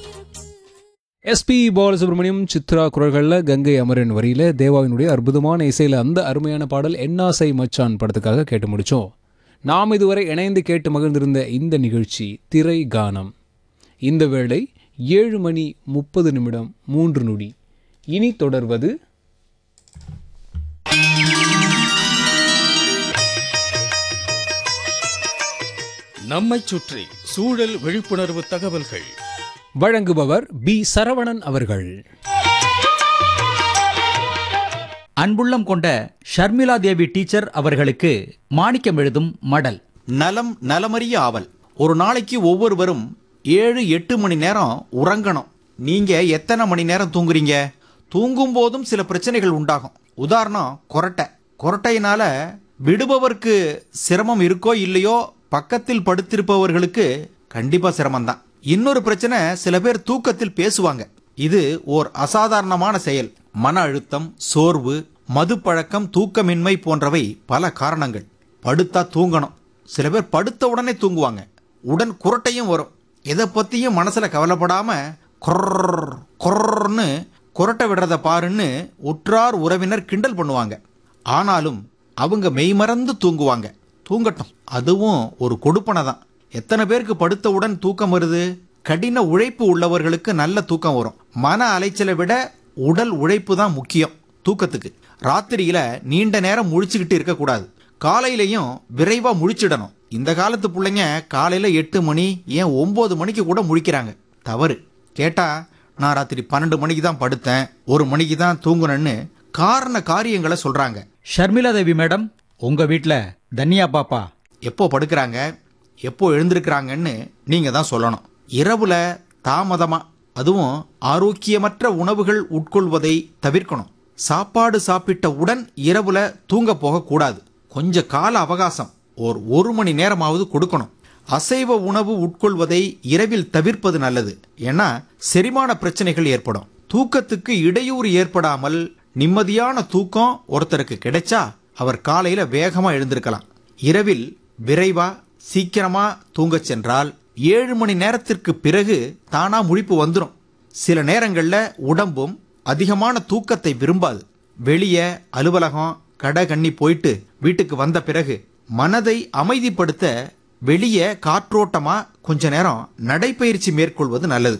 SP Balasubramaniam Chitra குரல்களில் கங்கை அமரன் வரியில தேவாவினுடைய அற்புதமான இசையில் அந்த அருமையான பாடல் என்னாசை மச்சான் படத்துக்காக கேட்டு முடிச்சோம் நாம் இதுவரை இணைந்து கேட்டு மகிழ்ந்திருந்த இந்த நிகழ்ச்சி திரை கானம் இந்த வேளை ஏழு மணி முப்பது நிமிடம் மூன்று நொடி இனி தொடர்வது நம்மைச் சுற்றி சூழல் விழிப்புணர்வு தகவல்கள் வழங்குபவர் பி சரவணன் அவர்கள் அன்புள்ளம் கொண்ட ஷர்மிளா தேவி டீச்சர் அவர்களுக்கு மாணிக்கம் எழுதும் மடல் நலம் நலமறிய ஆவல் ஒரு நாளைக்கு ஒவ்வொருவரும் ஏழு எட்டு மணி நேரம் உறங்கணும் நீங்க எத்தனை மணி நேரம் தூங்குறீங்க தூங்கும் போதும் சில பிரச்சனைகள் உண்டாகும் உதாரணம் கொரட்டை கொரட்டையினால விடுபவருக்கு சிரமம் இருக்கோ இல்லையோ பக்கத்தில் படுத்திருப்பவர்களுக்கு கண்டிப்பா சிரமம்தான் இன்னொரு பிரச்சனை சில பேர் தூக்கத்தில் பேசுவாங்க இது ஓர் அசாதாரணமான செயல் மன அழுத்தம் சோர்வு மது பழக்கம் தூக்கமின்மை போன்றவை பல காரணங்கள் படுத்தா தூங்கணும் சில பேர் படுத்த உடனே தூங்குவாங்க உடன் குரட்டையும் வரும் எதை பத்தியும் மனசுல கவலைப்படாம கொர்ர் கொர்ன்னு குரட்டை விடுறத பாருன்னு உற்றார் உறவினர் கிண்டல் பண்ணுவாங்க ஆனாலும் அவங்க மெய்மறந்து தூங்குவாங்க தூங்கட்டும் அதுவும் ஒரு கொடுப்பனை தான் எத்தனை பேருக்கு படுத்தவுடன் தூக்கம் வருது கடின உழைப்பு உள்ளவர்களுக்கு நல்ல தூக்கம் வரும் மன அலைச்சலை விட உடல் உழைப்பு தான் முக்கியம் தூக்கத்துக்கு ராத்திரியில நீண்ட நேரம் முழிச்சுக்கிட்டு இருக்கக்கூடாது காலையிலையும் விரைவா முழிச்சிடணும் இந்த காலத்து பிள்ளைங்க காலையில எட்டு மணி ஏன் ஒன்பது மணிக்கு கூட முழிக்கிறாங்க தவறு கேட்டா நான் ராத்திரி பன்னெண்டு மணிக்கு தான் படுத்தேன் ஒரு மணிக்கு தான் தூங்குனேன்னு காரண காரியங்களை சொல்றாங்க ஷர்மிளா தேவி மேடம் உங்க வீட்ல தன்யா பாப்பா எப்போ படுக்கிறாங்க எப்போ எழுந்திருக்கிறாங்கன்னு நீங்க தான் சொல்லணும் இரவுல தாமதமா அதுவும் ஆரோக்கியமற்ற உணவுகள் உட்கொள்வதை தவிர்க்கணும் சாப்பாடு சாப்பிட்ட உடன் இரவுல தூங்க போகக்கூடாது கொஞ்ச கால அவகாசம் ஒரு ஒரு மணி நேரமாவது கொடுக்கணும் அசைவ உணவு உட்கொள்வதை இரவில் தவிர்ப்பது நல்லது ஏன்னா செரிமான பிரச்சனைகள் ஏற்படும் தூக்கத்துக்கு இடையூறு ஏற்படாமல் நிம்மதியான தூக்கம் ஒருத்தருக்கு கிடைச்சா அவர் காலையில வேகமா எழுந்திருக்கலாம் இரவில் விரைவா சீக்கிரமா தூங்கச் சென்றால் ஏழு மணி நேரத்திற்கு பிறகு தானா முழிப்பு வந்துடும் சில நேரங்கள்ல உடம்பும் அதிகமான தூக்கத்தை விரும்பாது வெளியே அலுவலகம் கடை கண்ணி போயிட்டு வீட்டுக்கு வந்த பிறகு மனதை அமைதிப்படுத்த வெளியே காற்றோட்டமா கொஞ்ச நேரம் நடைப்பயிற்சி மேற்கொள்வது நல்லது